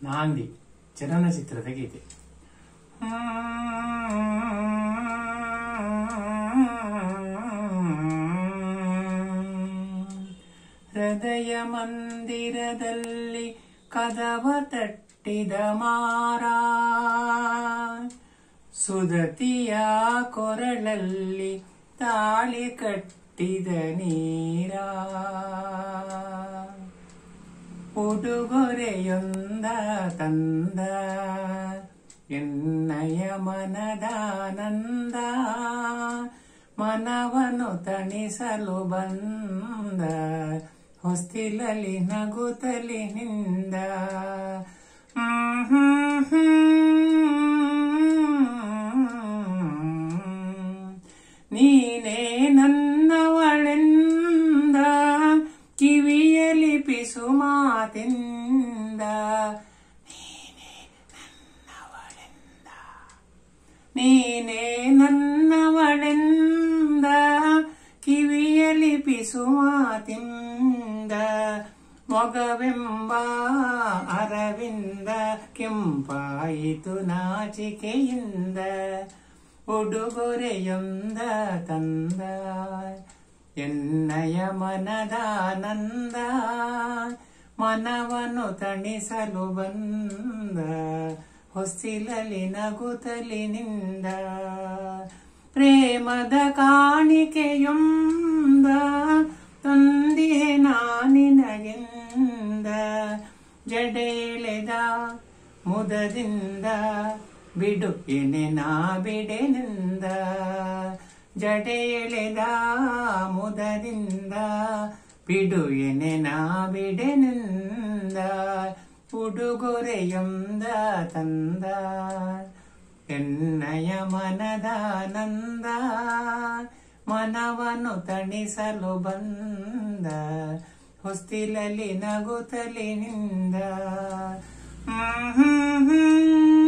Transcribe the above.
ನಾಂದಿ ಚಲನಚಿತ್ರದ ಗೀತೆ ಹೃದಯ ಮಂದಿರದಲ್ಲಿ ಕದವ ತಟ್ಟಿದ ಮಾರ ಸುದತಿಯ ಕೊರಳಲ್ಲಿ ತಾಳಿ ಕಟ್ಟಿದ ನೀರ ಉಡುಗೊರೆಯೊಂದ ತಂದ ಎನ್ನಯ ಮನದಾನಂದ ಮನವನ್ನು ತಣಿಸಲು ಬಂದ ಹೊಸ್ತಿಲಲ್ಲಿ ನಗುತ್ತಲಿ ನಿಂದ ಹ್ಮ್ ಹ್ಮ್ ಹ್ಮ್. ನೀನೇ ನನ್ನವಳೆಂದ ಕಿವಿಯಲಿ ಪಿಸು ಮಾತಿಂದ ನೀನೇ ನನ್ನವಳೆಂದ ನೀನೇ ನನ್ನವಳೆಂದ ಕಿವಿಯಲಿ ಪಿಸು ಮಾತಿಂದ ಮೊಗವೆಂಬ ಅರವಿಂದ ಕೆಂಪಾಯಿತು ನಾಚಿಕೆಯಿಂದ ಉಡುಗೊರೆಯೊಂದ ತಂದ ಎನ್ನಯ ಮನದಾನಂದ ಮನವನ್ನು ತಣಿಸಲು ಬಂದ ಹೊಸ್ತಿಲಲಿ ನಗುತ್ತಲಿ ನಿಂದ ಪ್ರೇಮದ ಕಾಣಿಕೆಯೊಂದ ತಂದಿಯೇ ನಾನಿನಗೆಂದ ಜಡೆಳೆದ ಮುದದಿಂದ ಬಿಡು ಎನೆ ನಾ ಬಿಡೆನಿಂದ ಜಡೆ ಎಳೆದ ಮುದದಿಂದ ಬಿಡು ಎನೆ ನಾ ಬಿಡೆನಿಂದ ಉಡುಗೊರೆಯೊಂದ ತಂದ ಎನ್ನಯ ಮನದಾನಂದ ಮನವನ್ನು ತಣಿಸಲು ಬಂದ ಹೊಸ್ತಿಲಲ್ಲಿ ನಗುತ್ತಲಿ ನಿಂದ ಹ್ಮ್ ಹ್ಮ್ ಹ್ಮ್